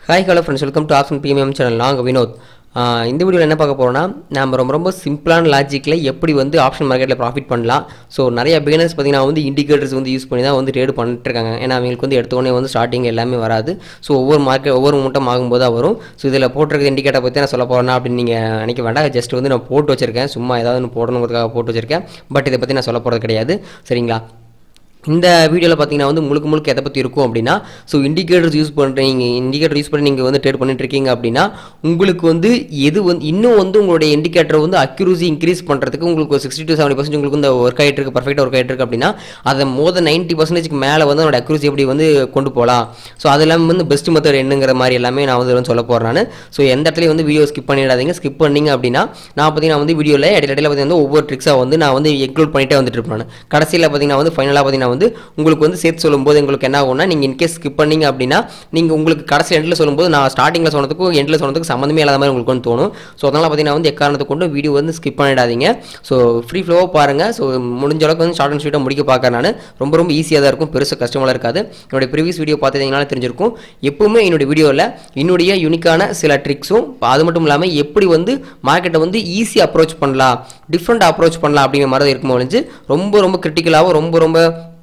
hi hello friends welcome to option P M M channel நாங்கள் வினோத் ஆஹ் இந்த வீடியோவில் என்ன பார்க்க போகிறோம்னா நம்ம ரொம்ப ரொம்ப சிம்பிளான லாஜிக்கில் எப்படி வந்து ஆப்ஷன் மார்க்கெட்டில் ப்ராஃபிட் பண்ணலாம் ஸோ நிறைய பிகினர்ஸ் பார்த்தீங்கன்னா வந்து இண்டிகேட்டர்ஸ் வந்து யூஸ் பண்ணி தான் வந்து ட்ரேட் பண்ணிட்டு இருக்காங்க ஏன்னா அவங்களுக்கு வந்து எடுத்த உடனே வந்து ஸ்டார்டிங் எல்லாமே வராது ஸோ ஒவ்வொரு மார்க்கெட் ஒவ்வொரு மூட்டம் ஆகும்போது தான் வரும் ஸோ இதில் போட்டிருக்க இண்டிகேட்டர் பற்றி நான் சொல்ல போகிறேன்னா அப்படின்னு நீங்கள் நினைக்க வேண்டாம் ஜஸ்ட் வந்து நான் போட்டு வச்சிருக்கேன் சும்மா ஏதாவது ஒன்று போடணுங்கிறதுக்காக போட்டு வச்சிருக்கேன் பட் இதை பற்றி நான் சொல்ல போகிறது கிடையாது சரிங்களா இந்த வீடியோவில் பார்த்தீங்கன்னா வந்து முழுக்க முழுக்க எதை பற்றி இருக்கும் அப்படின்னா ஸோ இண்டிகேட்டர்ஸ் யூஸ் பண்ணுறீங்க இண்டிகேட்டர் யூஸ் பண்ணி நீங்கள் வந்து ட்ரேட் பண்ணிட்டு இருக்கீங்க அப்படின்னா உங்களுக்கு வந்து எது வந்து இன்னும் வந்து உங்களுடைய இண்டிகேட்டர் வந்து அக்யூரசி இன்க்ரீஸ் பண்ணுறதுக்கு உங்களுக்கு ஒரு சிக்ஸ்டி டு செவன்டி பர்சன்ட் உங்களுக்கு இந்த ஒர்க் ஆகிட்டு இருக்கு பர்ஃபெக்டாக ஒர்க் ஆகிட்டு இருக்கு அப்படின்னா அதை மோர் தென் நைன்ட்டி பர்சன்டேஜ்க்கு மேலே வந்து அதோட அக்யூரசி எப்படி வந்து கொண்டு போகலாம் ஸோ அது எல்லாமே வந்து பெஸ்ட் மெத்தட் என்னங்கிற மாதிரி எல்லாமே நான் வந்து சொல்ல போகிறேன் நான் ஸோ எந்த இடத்துலையும் வந்து வீடியோ ஸ்கிப் பண்ணிடாதீங்க ஸ்கிப் பண்ணீங்க அப்படின்னா நான் பார்த்தீங்கன்னா வந்து வீடியோவில் இடையில இடையில பார்த்தீங்கன்னா ஒவ்வொரு ட்ரிக்ஸாக வந்து நான் வந்து எக்லூட் பண்ணிட்டே வந்துட்டு இருப்பேன் நான் கடைசியில் பார்த்தீங்கன்னா வந்து ஃபைனலாக பார்த்தீங்கன்னா வந்து உங்களுக்கு வந்து சேர்த்து சொல்லும்போது உங்களுக்கு என்ன ஆகும்னா நீங்கள் இன்கேஸ் ஸ்கிப் பண்ணீங்க அப்படின்னா நீங்கள் உங்களுக்கு கடைசி எண்டில் சொல்லும்போது நான் ஸ்டார்டிங்கில் சொன்னதுக்கும் எண்டில் சொன்னதுக்கு சம்மந்தமே இல்லாத மாதிரி உங்களுக்கு வந்து தோணும் ஸோ அதனால் பார்த்தீங்கன்னா வந்து எக்காரணத்தை கொண்டு வீடியோ வந்து ஸ்கிப் பண்ணிடாதீங்க ஸோ ஃப்ரீ ஃப்ளோவாக பாருங்கள் ஸோ முடிஞ்ச அளவுக்கு வந்து ஷார்ட் அண்ட் ஸ்வீட்டாக முடிக்க பார்க்குறேன் நான் ரொம்ப ரொம்ப ஈஸியாக தான் இருக்கும் பெருசாக கஷ்டமெல்லாம் இருக்காது என்னுடைய ப்ரீவியஸ் வீடியோ பார்த்தீங்கனால தெரிஞ்சிருக்கும் எப்பவுமே என்னுடைய வீடியோவில் என்னுடைய யூனிக்கான சில ட்ரிக்ஸும் அது மட்டும் இல்லாமல் எப்படி வந்து மார்க்கெட்டை வந்து ஈஸியாக அப்ரோச் பண்ணலாம் டிஃப்ரெண்ட் அப்ரோச் பண்ணலாம் அப்படிங்கிற மாதிரி தான் இருக்கும் ஒழிஞ்சு ரொம்ப ரொம்ப கிரிட்டிக்கலாகவும் ரொம்ப ரொம்ப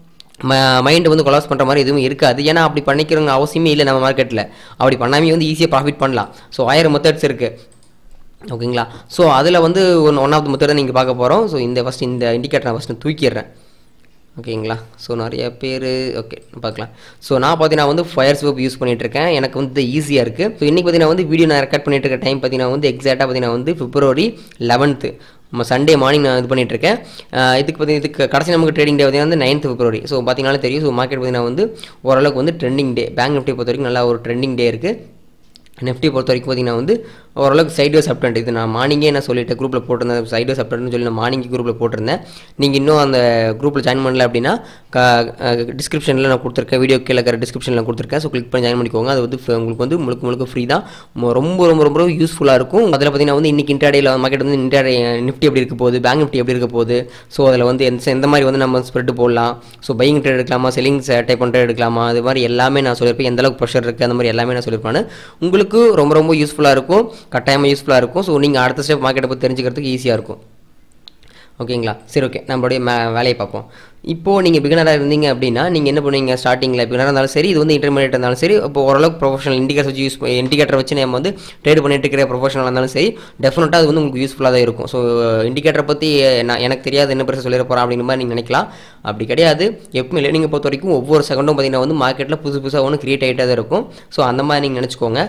மைண்டு வந்து கொலாஸ் பண்ணுற மாதிரி எதுவும் இருக்காது ஏன்னா அப்படி பண்ணிக்கிறவங்க அவசியமே இல்லை நம்ம மார்க்கெட்டில் அப்படி பண்ணாமே வந்து ஈஸியாக ப்ராஃபிட் பண்ணலாம் ஸோ ஆயிரம் மெத்தட்ஸ் இருக்குது ஓகேங்களா ஸோ அதில் வந்து one one of the method நீங்கள் பார்க்க போகிறோம் ஸோ இந்த ஃபஸ்ட் இந்த இண்டிகேட்டர் நான் ஃபஸ்ட்டு தூக்கிடுறேன் ஓகேங்களா ஸோ நிறைய பேர் ஓகே பார்க்கலாம் ஸோ நான் பார்த்தீங்கன்னா வந்து ஃபயர் ஸ்வப் யூஸ் பண்ணிட்டு இருக்கேன் எனக்கு வந்து ஈஸியாக இருக்குது ஸோ இன்றைக்கி பார்த்தீங்கன்னா வந்து வீடியோ நான் ரெக்கார்ட் பண்ணிட்டு இருக்க டைம் பார்த்தீங்கன்னா வந்து எக்ஸாக்டாக பார்த்தீங்கன்னா வந்து பிப்ரவரி லெவன்த்து நம்ம சண்டே மார்னிங் நான் இது பண்ணிட்டு இருக்கேன் அஹ் இதுக்கு பார்த்தீங்கன்னா இதுக்கு கடைசி நமக்கு ட்ரேடிங் டே பார்த்தீங்கன்னா வந்து நைன்த் பிப்ரவரி ஸோ பார்த்தீங்கன்னாலே தெரியும் ஸோ மார்க்கெட் பார்த்தீங்கன்னா வந்து ஓரளவுக்கு வந்து ட்ரெண்டிங் டே பேங்க் நிஃப்டி பொறுத்த வரைக்கும் நல்லா ஒரு ட்ரெண்டிங் டே இருக்குது நிஃப்டி பொறுத்த வரைக்கும் பார்த்தீங்கன்னா வந்து ஓரளவுக்கு சைட்வேஸ் அப்டன்ட் இது நான் மார்னிங்கே நான் சொல்லிட்டேன் குரூப்பில் போட்டிருந்தேன் சைட்வேஸ் அப்டன்ட்னு சொல்லி நான் மார்னிங் குரூப்பில் போட்டிருந்தேன் நீங்கள் இன்னும் அந்த குரூப்பில் ஜாயின் பண்ணல அப்படின்னா டிஸ்கிரிப்ஷனில் நான் கொடுத்துருக்கேன் வீடியோ கீழே இருக்கிற டிஸ்கிரிப்ஷனில் கொடுத்துருக்கேன் ஸோ கிளிக் பண்ணி ஜாயின் பண்ணிக்கோங்க அது வந்து ஃப- உங்களுக்கு வந்து முழுக்க முழுக்க ஃப்ரீ தான் ம- ரொம்ப ரொம்ப ரொம்ப யூஸ்ஃபுல்லாக இருக்கும் அதில் பார்த்தீங்கன்னா வந்து இன்றைக்கி இன்டர்டேயில் மார்க்கெட் வந்து இன்டர்டே நிஃப்டி எப்படி இருக்க போகுது பேங்க் நிஃப்டி எப்படி இருக்க போகுது ஸோ அதில் வந்து எந்த எந்த மாதிரி வந்து நம்ம ஸ்ப்ரெட் போடலாம் ஸோ பையிங் ட்ரேட் எடுக்கலாமா செல்லிங் டைப் பண்ணுற எடுக்கலாமா அது மாதிரி எல்லாமே நான் சொல்லியிருப்பேன் எந்த அளவுக்கு ப்ரெஷர் இருக்குது அந்த மாதிரி எல்லாமே நான் சொல்லியிருப்பேன் உங்களுக்கு ரொம்ப ரொம்ப யூஸ்ஃபுல்லாக இருக்கும் கட்டாயமாக யூஸ்ஃபுல்லாக இருக்கும் ஸோ நீங்கள் அடுத்த ஸ்டெப் மார்க்கெட்டை பற்றி தெரிஞ்சுக்கிறதுக்கு ஈஸியாக இருக்கும் ஓகேங்களா சரி ஓகே நம்மளுடைய மே வேலையை பார்ப்போம் இப்போது நீங்கள் பிகினராக இருந்தீங்க அப்படின்னா நீங்கள் என்ன பண்ணுவீங்க ஸ்டார்டிங்கில் பிகினராக இருந்தாலும் சரி இது வந்து இன்டர்மீடியட் இருந்தாலும் சரி இப்போ ஓரளவுக்கு ப்ரொஃபஷனல் இண்டிகேட்டர் வச்சு யூஸ் இண்டிகேட்டர் வச்சு நம்ம வந்து ட்ரேட் பண்ணிட்டு இருக்கிற ப்ரொஃபஷனல் இருந்தாலும் சரி டெஃபினட்டாக அது வந்து உங்களுக்கு யூஸ்ஃபுல்லாக தான் இருக்கும் ஸோ இண்டிகேட்டரை பற்றி நான் எனக்கு தெரியாது என்ன பெருசாக சொல்லிட போகிறேன் அப்படிங்கிற மாதிரி நீங்கள் நினைக்கலாம் அப்படி கிடையாது எப்பவுமே இல்லை நீங்கள் பொறுத்த வரைக்கும் ஒவ்வொரு செகண்டும் பார்த்தீங்கன்னா வந்து மார்க்கெட்டில் புதுசு புதுசாக ஒன்று கிரியேட் ஆகிட்டே தான் இருக்கும் ஸோ அந்த மாதிரி நீங்கள் நினச்சிக்கோங்க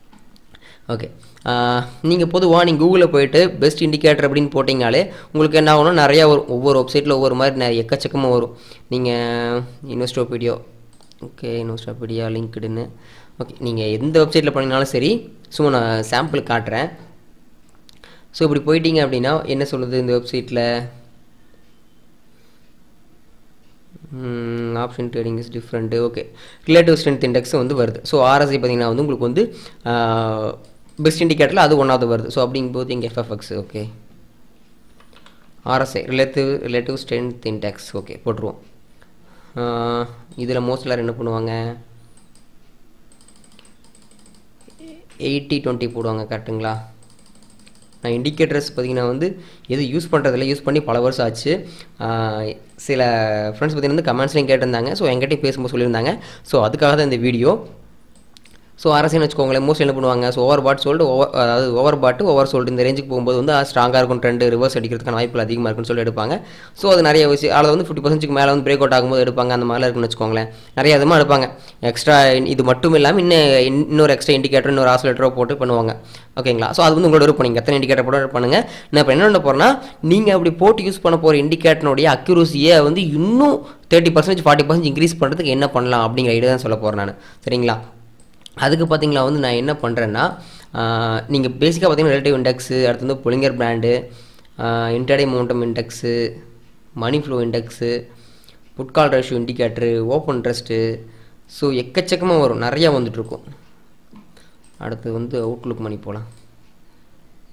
ஓகே நீங்கள் பொதுவாக நீங்கள் கூகுளில் போயிட்டு பெஸ்ட் இண்டிகேட்டர் அப்படின்னு போட்டிங்கனாலே உங்களுக்கு என்ன ஆகும்னா நிறையா வரும் ஒவ்வொரு வெப்சைட்டில் ஒவ்வொரு மாதிரி நிறைய எக்கச்சக்கமாக வரும் நீங்கள் இன்வெஸ்டோபீடியோ ஓகே இன்வெஸ்டோபீடியா லிங்க்டுன்னு ஓகே நீங்கள் எந்த வெப்சைட்டில் பண்ணிங்கனாலும் சரி சும்மா நான் சாம்பிள் காட்டுறேன் ஸோ இப்படி போயிட்டீங்க அப்படின்னா என்ன சொல்லுது இந்த வெப்சைட்டில் option trading is different okay relative strength index வந்து வருது ஸோ ஆர்எஸ்ஐ பார்த்தீங்கன்னா வந்து உங்களுக்கு வந்து பெஸ்ட் இண்டிகேட்டரில் அது ஒன்றாவது வருது ஸோ அப்படிங்கும்போது இங்கே F F X okay RSI relative relative strength index okay போட்டுருவோம் இதில் மோஸ்ட்லார் என்ன பண்ணுவாங்க எயிட்டி டுவெண்ட்டி போடுவாங்க கரெக்டுங்களா நான் இண்டிகேட்டர்ஸ் பார்த்தீங்கன்னா வந்து எது யூஸ் பண்ணுறதில்ல யூஸ் பண்ணி பல வருஷம் ஆச்சு ஆஹ் சில ஃப்ரெண்ட்ஸ் பார்த்தீங்கன்னா வந்து கமெண்ட்ஸ்லையும் கேட்டிருந்தாங்க ஸோ என்கிட்ட பேசும்போது சொல்லியிருந்தாங்க ஸோ அதுக்காக தான் இந்த வீடியோ ஸோ அரசியல் வச்சுக்கோங்களேன் மோஸ்ட் என்ன பண்ணுவாங்க so over bought sold over அதாவது ஓவர் பாட்டு ஓவர் சோல்டு இந்த ரேஞ்சுக்கு போகும்போது வந்து ஸ்ட்ராங்காக இருக்கும் ட்ரெண்ட் ரிவர்ஸ் அடிக்கிறதுக்கான வாய்ப்புகள் அதிகமாக இருக்குன்னு சொல்லி எடுப்பாங்க ஸோ அது நிறைய விஷயம் அதில் வந்து ஃபிஃப்டி பர்சன்ட்டுக்கு மேலே வந்து பிரேக் அவுட் ஆகும்போது எடுப்பாங்க அந்த மாதிரிலாம் இருக்குன்னு வச்சுக்கோங்களேன் நிறைய விதமாக எடுப்பாங்க எக்ஸ்ட்ரா இது மட்டும் இல்லாமல் இன்னும் இன்னொரு எக்ஸ்ட்ரா இண்டிகேட்டர் இன்னொரு ஆசிலேட்டரோ போட்டு பண்ணுவாங்க ஓகேங்களா ஸோ அது வந்து உங்களோட விருப்பம் நீங்கள் எத்தனை இண்டிகேட்டர் போட்டு பண்ணுங்கள் நான் இப்போ என்ன பண்ண போகிறேன்னா நீங்கள் அப்படி போட்டு யூஸ் பண்ண போகிற இண்டிகேட்டனுடைய அக்யூரஸியை வந்து இன்னும் thirty percentage forty percent increase பண்ணுறதுக்கு என்ன பண்ணலாம் அப்படிங்கிற ஐடியா தான் சொல்ல போகிறேன் நான் சரிங்களா அதுக்கு பார்த்தீங்களா வந்து நான் என்ன பண்ணுறேன்னா நீங்கள் பேசிக்காக பார்த்தீங்கன்னா ரிலேட்டிவ் இண்டெக்ஸு அடுத்து வந்து Bollinger band intraday momentum index money flow index put call ratio indicator open interest so எக்கச்சக்கமாக வரும் நிறையா வந்துட்டுருக்கும் அடுத்து வந்து அவுட்லுக் மணி போகலாம்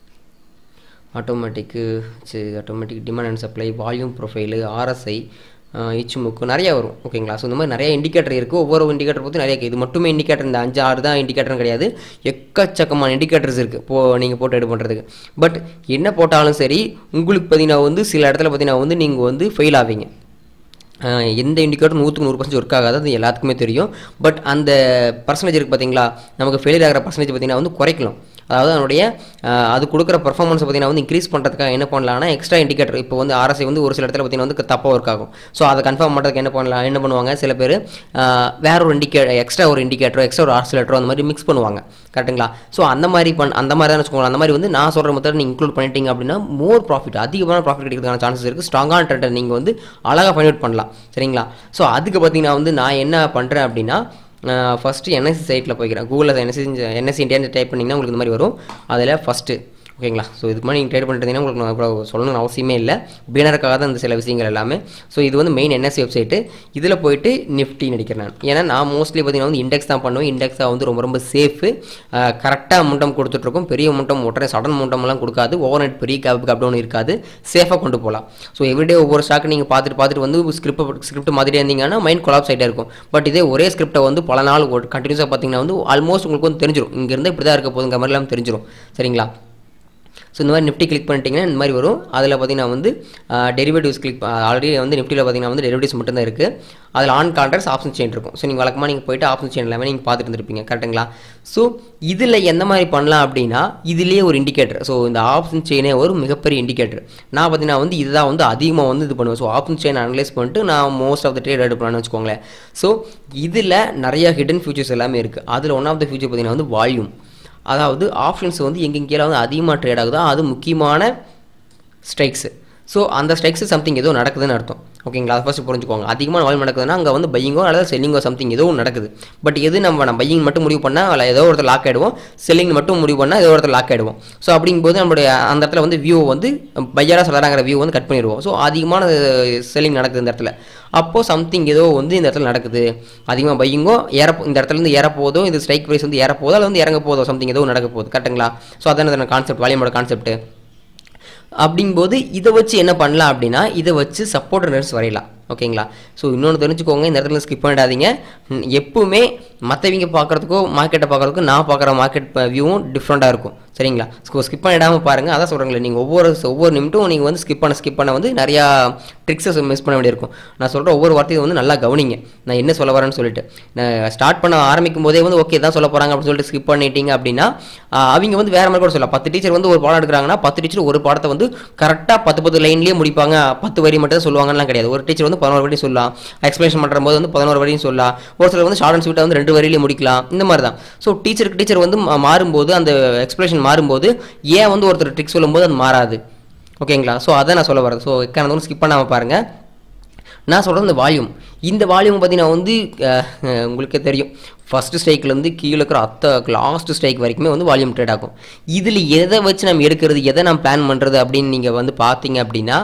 ஆட்டோமேட்டிக்கு சரி automatic demand and supply volume profile RSI இச்சுமுக்கு நிறைய வரும் ஓகேங்களா ஸோ இந்த மாதிரி நிறைய இண்டிகேட்டர் இருக்குது ஒவ்வொரு இண்டிகேட்டர் பொறுத்து நிறைய இது மட்டுமே இண்டிகேட்டர் இந்த அஞ்சு ஆறு தான் இண்டிகேட்டர் கிடையாது எக்கச்சக்கமான இண்டிகேட்டர்ஸ் இருக்குது போ நீங்கள் போட்டு எடு பண்ணுறதுக்கு பட் என்ன போட்டாலும் சரி உங்களுக்கு பார்த்தீங்கன்னா வந்து சில இடத்துல பார்த்தீங்கன்னா வந்து நீங்கள் வந்து ஃபெயில் ஆவீங்க அஹ் எந்த இண்டிகேட்டர் நூற்றுக்கு நூறு பர்சன்ட் ஒர்க் ஆகாது அது எல்லாத்துக்குமே தெரியும் பட் அந்த பர்சன்டேஜ் இருக்குது பார்த்தீங்களா நமக்கு ஃபெயிலியர் ஆகிற பர்சன்டேஜ் பார்த்தீங்கன்னா வந்து குறைக்கலாம் அதாவது அதனுடைய அஹ், அது கொடுக்குற பர்ஃபார்மன்ஸ் பார்த்தீங்கன்னா வந்து இன்க்ரீஸ் பண்ணுறதுக்காக என்ன பண்ணலாம்னா எக்ஸ்ட்ரா இண்டிகேட்டர் இப்போ வந்து ஆர்எஸ்ஐ வந்து ஒரு சில இடத்துல பார்த்தீங்கன்னா வந்து தப்பாக ஒர்க் ஆகும் ஸோ அதை கன்ஃபார்ம் பண்ணுறதுக்கு என்ன பண்ணலாம் என்ன பண்ணுவாங்க சில பேர் அஹ், வேற ஒரு இண்டிகேட்டர் எக்ஸ்ட்ரா ஒரு இண்டிகேட்டரோ எக்ஸ்ட்ரா ஒரு ஆர்சிலேட்டரோ அந்த மாதிரி மிக்ஸ் பண்ணுவாங்க கரெக்ட்டுங்களா ஸோ அந்த மாதிரி பண் அந்த மாதிரி தான் வச்சுக்கோங்களேன் அந்த மாதிரி வந்து நான் சொல்கிற மெத்தட் நீங்கள் இன்க்ளூட் பண்ணிட்டீங்க அப்படின்னா மோர் ப்ராஃபிட் அதிகமான ப்ராஃபிட் கிடைக்கிறதுக்கான சான்சஸ் இருக்குது ஸ்ட்ராங்கான ட்ரெண்டை நீங்கள் வந்து அழகாக ஃபைண்ட் அவுட் பண்ணலாம் சரிங்களா ஸோ அதுக்கு பார்த்தீங்கன்னா வந்து நான் என்ன பண்ணுறேன் அப்படின்னா ஃபஸ்ட்டு என்எஸ்சி சைட்டில் போய்க்கிறேன் கூகுளில் என்எஸ்சி என்எஸ்சி இந்தியான்னு டைப் பண்ணிங்கன்னா உங்களுக்கு இந்த மாதிரி வரும் அதில் ஃபஸ்ட்டு ஓகேங்களா ஸோ இதுக்கு முன்னாடி நீங்கள் ட்ரேட் பண்ணிட்டு உங்களுக்கு நான் இவ்வளோ சொல்லணும்னு அவசியமே இல்லை பிகினருக்காக தான் இந்த சில விஷயங்கள் எல்லாமே ஸோ இது வந்து மெயின் என்எஸ்சி வெப்சைட்டு இதில் போயிட்டு நிஃப்டி நடிக்கிறேன் நான் ஏன்னா நான் மோஸ்ட்லி பார்த்தீங்கன்னா வந்து இண்டெக்ஸ் தான் பண்ணுவேன் இண்டெக்ஸாக வந்து ரொம்ப ரொம்ப சேஃபு கரெக்டாக முண்டம் கொடுத்துட்ருக்கும் பெரிய முண்டம் உடனே சடன் முண்டம்லாம் கொடுக்காது ஓவர் நைட் பெரிய கேப்புக்கு அப்படி ஒன்று இருக்காது சேஃபாக கொண்டு போகலாம் ஸோ எவ்ரிடே ஒவ்வொரு ஸ்டாக் நீங்கள் பார்த்துட்டு பார்த்துட்டு வந்து ஸ்கிரிப்ட் ஸ்கிரிப்ட் மாதிரியே இருந்தீங்கன்னா மைண்ட் கொலாப்ஸ் ஆகிட்டே இருக்கும் பட் இதே ஒரே ஸ்கிரிப்டை வந்து பல நாள் கண்டினியூஸாக பார்த்தீங்கன்னா வந்து ஆல்மோஸ்ட் உங்களுக்கு வந்து தெரிஞ்சிடும் இங்கேருந்து இப்படி தான் இருக்க போதுங்கிற மாதிரிலாம் தெரிஞ்சிடும் சரிங்களா ஸோ இந்த மாதிரி நிஃப்டி கிளிக் பண்ணிட்டீங்கன்னா இந்த மாதிரி வரும் அதில் பார்த்தீங்கன்னா வந்து டெரிவேட்டிவ்ஸ் கிளிக் ஆல்ரெடி வந்து நிஃப்டியில் பார்த்தீங்கன்னா வந்து டெரிவேட்டிவ்ஸ் மட்டும்தான் இருக்குது அதில் ஆன் கான்ட்ராக்ட்ஸ் ஆப்ஷன் செயின் இருக்கும் ஸோ நீங்கள் வழக்கமாக நீங்கள் போயிட்டு ஆப்ஷன் செயின் எல்லாமே நீங்கள் பார்த்துட்டு இருந்திருப்பீங்க கரெக்ட்டுங்களா ஸோ இதில் எந்த மாதிரி பண்ணலாம் அப்படின்னா இதுலேயே ஒரு இண்டிகேட்டர் ஸோ இந்த ஆப்ஷன் செயினே ஒரு மிகப்பெரிய இண்டிகேட்டர் நான் பார்த்தீங்கன்னா வந்து இதுதான் வந்து அதிகமாக வந்து இது பண்ணுவேன் ஸோ ஆப்ஷன் செயின் அனலைஸ் பண்ணிட்டு நான் மோஸ்ட் ஆஃப் த ட்ரேட் எடுப்பேன்னு வச்சுக்கோங்களேன் ஸோ இதில் நிறைய ஹிடன் ஃபியூச்சர்ஸ் எல்லாமே இருக்குது அதில் ஒன் ஆஃப் த ஃபியூச்சர் பார்த்தீங்கன்னா வந்து வால்யூம் அதாவது ஆப்ஷன்ஸ் வந்து எங்கெங்கேலாம் வந்து அதிகமாக ட்ரேட் ஆகுதோ அது முக்கியமான ஸ்ட்ரைக்ஸு ஸோ அந்த ஸ்ட்ரைக்ஸு சம்திங் ஏதோ நடக்குதுன்னு அர்த்தம் ஓகேங்களா அதை ஃபஸ்ட்டு புரிஞ்சுக்கோங்க அதிகமான வால்யூம் நடக்குதுன்னா அங்கே வந்து பையிங்கோ அல்லது செல்லிங்கோ சம்திங் ஏதோ ஒன்று நடக்குது பட் எது நம்ம நம்ம பையிங் மட்டும் முடிவு பண்ணால் அதில் ஏதோ ஒருத்தர் லாக் ஆகிடுவோம் செல்லிங் மட்டும் முடிவு பண்ணால் ஏதோ ஒருத்தர் லாக் ஆகிடுவோம் ஸோ அப்படிங்கும்போது நம்மளுடைய அந்த இடத்துல வந்து வியூ வந்து பையராக சொல்லறாங்கிற வியூ வந்து கட் பண்ணிடுவோம் ஸோ அதிகமான செல்லிங் நடக்குது இந்த இடத்துல அப்போது சம்திங் ஏதோ வந்து இந்த இடத்துல நடக்குது அதிகமாக பையிங்கோ ஏற இந்த இடத்துல இருந்து ஏற போதோ இது ஸ்ட்ரைக் ப்ரைஸ் வந்து ஏற போதோ அல்லது வந்து இறங்க போதோ சம்திங் ஏதோ நடக்க போகுது கரெக்ட்டுங்களா ஸோ அதான கான்செப்ட் வால்யூமோட கான்செப்ட் அப்படிங்கும்போது இதை வச்சு என்ன பண்ணலாம் அப்படின்னா இதை வச்சு சப்போர்ட் நர்ஸ் வரையலாம் ஓகேங்களா ஸோ இன்னொன்று தெரிஞ்சுக்கோங்க இந்த இடத்துல ஸ்கிப் பண்ணிடாதீங்க ம், எப்பவுமே மற்றவங்க பார்க்குறதுக்கோ மார்க்கெட்டை பார்க்குறதுக்கும் நான் பார்க்குற மார்க்கெட் வியூவும் டிஃப்ரெண்ட்டாக இருக்கும் சரிங்களா ஸோ ஸ்கிப் பண்ணிடாமல் பாருங்கள் அதான் சொல்கிறேங்களே நீங்கள் ஒவ்வொரு ஒவ்வொரு நிமிட்டும் நீங்கள் வந்து ஸ்கிப் பண்ண ஸ்கிப் பண்ண வந்து நிறையா ட்ரிக்ஸை மிஸ் பண்ண வேண்டியிருக்கும் நான் சொல்கிற ஒவ்வொரு வார்த்தையும் வந்து நல்லா கவனிங்க நான் என்ன சொல்ல வரேன்னு சொல்லிட்டு நான் ஸ்டார்ட் பண்ண ஆரம்பிக்கும் போதே வந்து ஓகே தான் சொல்ல போகிறாங்க அப்படின்னு சொல்லிட்டு ஸ்கிப் பண்ணிட்டீங்க அப்படின்னா ஆஹ், அவங்க வந்து வேற மாதிரி கூட சொல்லலாம் பத்து டீச்சர் வந்து ஒரு பாடம் எடுக்கிறாங்கன்னா பத்து டீச்சர் ஒரு பாடத்தை வந்து கரெக்டாக பத்து பத்து லைன்லேயே முடிப்பாங்க பத்து வரி மட்டும் தான் சொல்லுவாங்கலாம் கிடையாது ஒரு டீச்சர் வந்து பதினோரு வரையும் சொல்லலாம் எக்ஸ்பிளேஷன் பண்ணுற போது வந்து பதினோரு வரையும் சொல்லலாம் ஒரு சிலர் வந்து ஷார்ட் அண்ட் ஸ்வீட்டாக வந்து ரெண்டு வரியிலே முடிக்கலாம் இந்த மாதிரி தான் ஸோ டீச்சருக்கு டீச்சர் வந்து மா- மாறும்போது அந்த எக்ஸ்பிளேஷன் மாறும்போது ஏன் வந்து ஒருத்தர் ட்ரிக் சொல்லும்போது அது மாறாது ஓகேங்களா ஸோ அதை நான் சொல்ல வரேன் ஸோ எக்காரணம் ஸ்கிப் பண்ணாமல் பாருங்கள் நான் சொல்கிறது இந்த வால்யூம் இந்த வால்யூம் பார்த்தீங்கன்னா வந்து அஹ், அஹ், உங்களுக்கே தெரியும் ஃபஸ்ட்டு ஸ்ட்ரைக்லேருந்து கீழே இருக்கிற அத்த லாஸ்ட் ஸ்ட்ரைக் வரைக்குமே வந்து வால்யூம் ட்ரேட் ஆகும் இதில் எதை வச்சு நம்ம எடுக்கிறது எதை நம்ம பிளான் பண்ணுறது அப்படின்னு நீங்கள் வந்து பார்த்தீங்க அப்படின்னா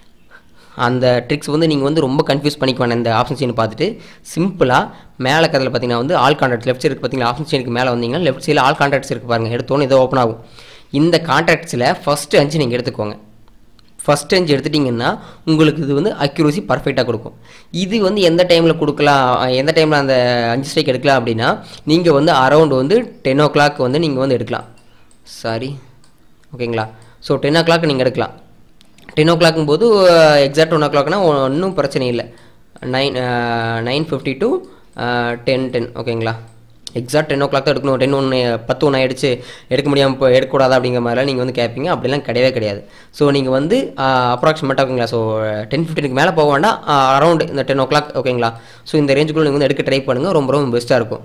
அந்த ட்ரிக்ஸ் வந்து நீங்கள் வந்து ரொம்ப கன்ஃபியூஸ் பண்ணிக்க வேணாம் இந்த ஆப்ஷன் செயின் பார்த்துட்டு சிம்பிளாக மேலே கதில் பார்த்தீங்கன்னா வந்து ஆல் கான்ட்ராக்ட் லெஃப்ட் சைடு பார்த்தீங்கன்னா ஆப்ஷன் செயினுக்கு மேலே வந்தீங்கன்னா லெஃப்ட் சைடில் ஆல் கான்ட்ராக்ட்ஸ் இருக்கு பாருங்கள் எடுத்தோன்னே இதோ ஓப்பன் ஆகும் இந்த கான்ட்ராக்ட்ஸில் ஃபஸ்ட்டு அஞ்சு நீங்கள் எடுத்துக்கோங்க ஃபஸ்ட் அஞ்சு எடுத்துட்டிங்கன்னா உங்களுக்கு இது வந்து அக்யூரசி பர்ஃபெக்டாக கொடுக்கும் இது வந்து எந்த டைமில் கொடுக்கலாம் எந்த டைமில் அந்த அஞ்சு ஸ்ட்ரைக் எடுக்கலாம் அப்படின்னா நீங்கள் வந்து அரௌண்ட் வந்து டென் ஓ கிளாக் வந்து நீங்கள் வந்து எடுக்கலாம் சாரி ஓகேங்களா ஸோ டென் ஓ கிளாக் நீங்கள் எடுக்கலாம் டென் ஓ கிளாக்கும் போது எக்ஸாக்ட் ஒன் ஓ கிளாக்னா ஒன்றும் பிரச்சனை இல்லை nine nine fifty to ten ten ஓகேங்களா எக்ஸாக்ட் டென் ஓ கிளாக் தான் எடுக்கணும் டென் ஒன்று பத்து ஒன்று ஆயிடுச்சு எடுக்க முடியாமல் இப்போ எடுக்கக்கூடாது அப்படிங்கிற மாதிரிலாம் நீங்கள் வந்து கேட்பீங்க அப்படிலாம் கிடையவே கிடையாது ஸோ நீங்கள் வந்து அப்ராக்சிமேட்டாக ஓகேங்களா ஸோ டென் ஃபிஃப்டினுக்கு மேலே போக வேண்டாம் அரௌண்ட் இந்த டென் ஓ கிளாக் ஓகேங்களா ஸோ இந்த ரேஞ்சுக்குள்ள நீங்கள் வந்து எடுக்க ட்ரை பண்ணுங்கள் ரொம்ப ரொம்ப பெஸ்ட்டாக இருக்கும்